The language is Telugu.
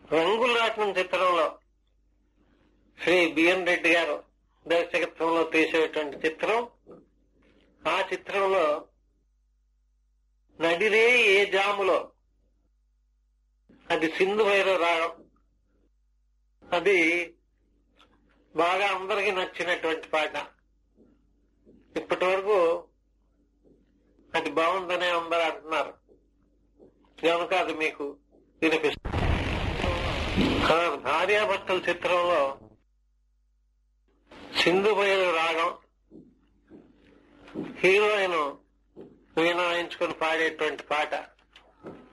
రంగుల రాట్నం చిత్రంలో శ్రీ బిఎన్ రెడ్డి గారు దర్శకత్వంలో తీసేటువంటి చిత్రం ఆ చిత్రంలో నడిరే ఏ జాములో అది సింధు వైర రాగం అది బాగా అందరికీ నచ్చినటువంటి పాట ఇప్పటి వరకు అది బాగుందనే అందరూ అంటున్నారు కనుక అది మీకు వినిపిస్తుంది ఆ భార్యాభర్తల చిత్రంలో సింధు బయలు రాగం హీరోయిన్ వీణ వాయించుకొని పాడేటువంటి పాట